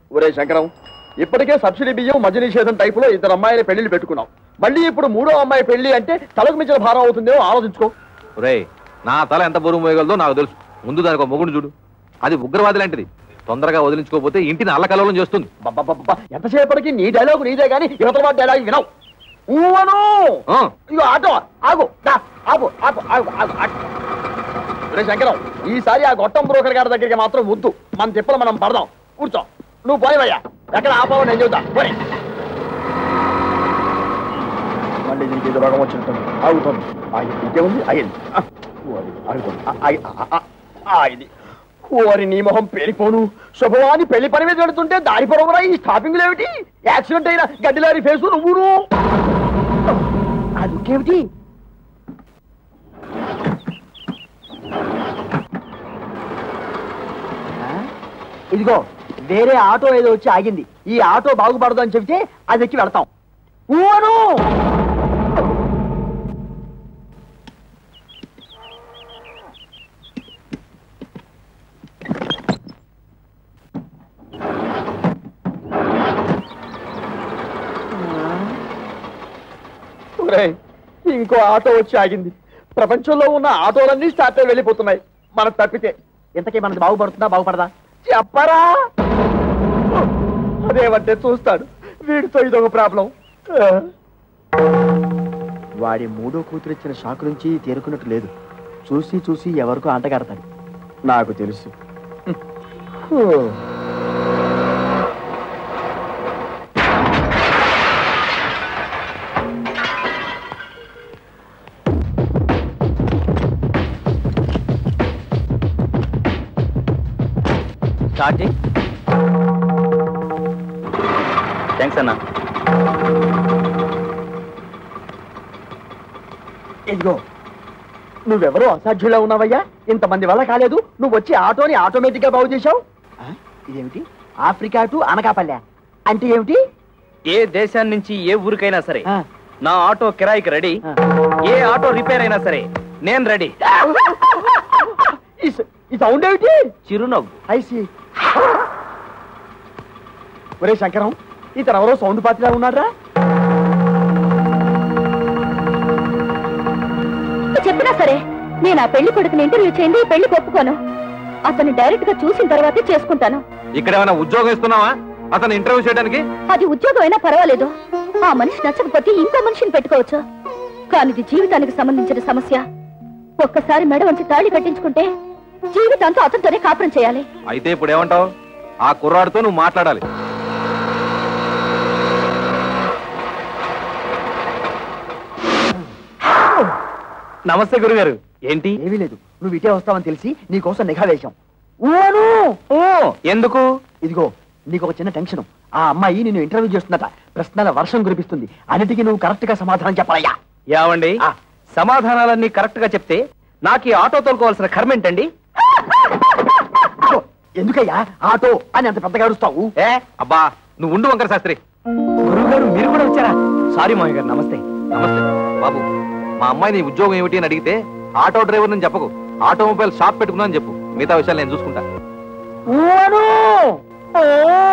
ఒరే శంకరం ఇప్పటికే సబ్సిడీ బియ్యం మద్య నిషేధం టైపులో ఇద్దరు అమ్మాయిల పెళ్లిళ్ళు పెట్టుకున్నాం మళ్ళీ ఇప్పుడు మూడో అమ్మాయి పెళ్లి అంటే తలకు మించిన భారం అవుతుందేమో ఆలోచించుకో ఒరేయ్ నా తల ఎంత బరువు మోయగలదో నాకు తెలుసు ముందు దానికి ఒక మొగుడు చూడు అది ఉగ్రవాది లాంటిది తొందరగా వదిలించుకోకపోతే ఇంటిని అల్లకల్లోలం చేస్తుంది బబ్బబ్బబ్బ, ఎంతసేపటికి నీ డైలాగ్ నీదే గానీ యువతల వాడి డైలాగ్ వినవు ఊవను ఆ, ఇగో ఆటో ఆగు దా, ఆపు ఆపు ఆగు ఆగు ఆగు. ఒరే శంకరం ఈసారి ఆ గొట్టం బ్రోకర్ గారి దగ్గరికి మాత్రం వద్దు మన తిప్పలు మనం పడదాం కూర్చో నువ్వు పోయివయ్యా ఎక్కడ ఆపావో నేను చెబుతా పోయి మళ్ళీ దీనికి ఏదో రోగం వచ్చినట్టుంది ఆగుతుంది ఆగి ఇంకేముంది ఆగింది ఆ, ఓరి, ఆగుతుంది ఆ, ఆగి, ఆ, ఆ, ఆ, ఆగింది ఓరి నీ మొహం పేలిపోను శుభవాని పెళ్లి పని మీద వెళుతుంటే దారి పొడవురా ఈ స్టాపింగ్ ఏమిటి యాక్సిడెంట్ అయిన గడ్డిలారి ఫేసు నువ్వును అదుకేమిటి ఇదిగో వేరే ఆటో ఏదో వచ్చి ఆగింది ఈ ఆటో బాగుపడదు అని చెబితే అది ఎక్కి వెళ్తాం ఊను ఒరేయ్, ఇంకో ఆటో వచ్చి ఆగింది ప్రపంచంలో ఉన్న ఆటోలన్నీ స్టార్ట్ అయి వెళ్ళిపోతున్నాయి మనం తప్పితే ఇంతకీ మనది బాగుపడుతుందా బాగుపడదా చెప్పరా అదేమంటే చూస్తాడు వీడితో ఇదొక ప్రాబ్లం వాడి మూడో కూతురు ఇచ్చిన షాక్ నుంచి తేరుకున్నట్టు లేదు చూసి చూసి ఎవరికో అంటగడతాడు నాకు తెలుసు స్టార్టింగ్ థ్యాంక్స్ అన్న ఇదిగో నువ్వెవరో అసాధ్యులా ఉన్నావయ్యా ఇంతమంది వల్ల కాలేదు నువ్వు వచ్చి ఆటోని ఆటోమేటిక్ గా బాగు చేశావు ఆ, ఇదేమిటి ఆఫ్రికా టు అనకాపల్లె అంటే ఏమిటి ఏ దేశాన్ని నుంచి ఏ ఊరికైనా సరే ఆ, నా ఆటో కిరాయికి రెడీ ఆ. ఏ ఆటో రిపేర్ అయినా సరే నేను రెడీ ఈ స- ఈ సౌండ్ ఏమిటి చిరునవ్వు ఐసి ఒరే శంకరం ఇతను ఎవరో సౌండ్ పాత్రలా ఉన్నాడ్రా చెప్పినా సరే నేను ఆ పెళ్లి కొడుకుని ఇంటర్వ్యూ చేయండి ఈ పెళ్లి ఒప్పుకోను అతన్ని డైరెక్ట్ గా చూసిన తర్వాతే చేసుకుంటాను ఇక్కడ ఏమైనా ఉద్యోగం ఇస్తున్నావా అతను ఇంటర్వ్యూ చేయడానికి అది ఉద్యోగం అయినా పర్వాలేదు ఆ మనిషి నచ్చకపోతే ఇంకో మనిషిని పెట్టుకోవచ్చు కానీ ఇది జీవితానికి సంబంధించిన సమస్య ఒక్కసారి మెడ వంచి తాళి కట్టించుకుంటే జీవితాంతో అతనితోనే కాపురం చేయాలి అయితే ఇప్పుడు ఏమంటావు ఆ కుర్రాడితో నువ్వు మాట్లాడాలి నమస్తే గురుగారు ఏంటి ఏమీ లేదు నువ్వు ఇటే వస్తావని తెలిసి నీ కోసం నిఘా వేశాం ఊను ఓ ఎందుకు ఇదిగో నీకు ఒక చిన్న టెన్షన్ ఆ అమ్మాయి నిన్ను ఇంటర్వ్యూ చేస్తుందట ప్రశ్నల వర్షం కురిపిస్తుంది అన్నిటికీ నువ్వు కరెక్ట్ గా సమాధానం చెప్పాలయ్యా యావండి ఆ. సమాధానాలన్నీ కరెక్ట్ గా చెప్తే నాకు ఈ ఆటో తోలుకోవాల్సిన కర్మ ఏంటండి ఇదిగో, ఎందుకయ్యా ఆటో అని అంత పెద్దగా అరుస్తావు ఏ అబ్బా నువ్వు ఉండు వంకర శాస్త్రి గురువు గారు మీరు కూడా వచ్చారా సారీ మామయ్య గారు నమస్తే నమస్తే బాబు మా అమ్మాయి నీ ఉద్యోగం ఏమిటి అని అడిగితే ఆటో డ్రైవర్ అని చెప్పకు ఆటోమొబైల్ షాప్ పెట్టుకున్నా అని చెప్పు మిగతా విషయాలు నేను చూసుకుంటా ఊను! ఓ!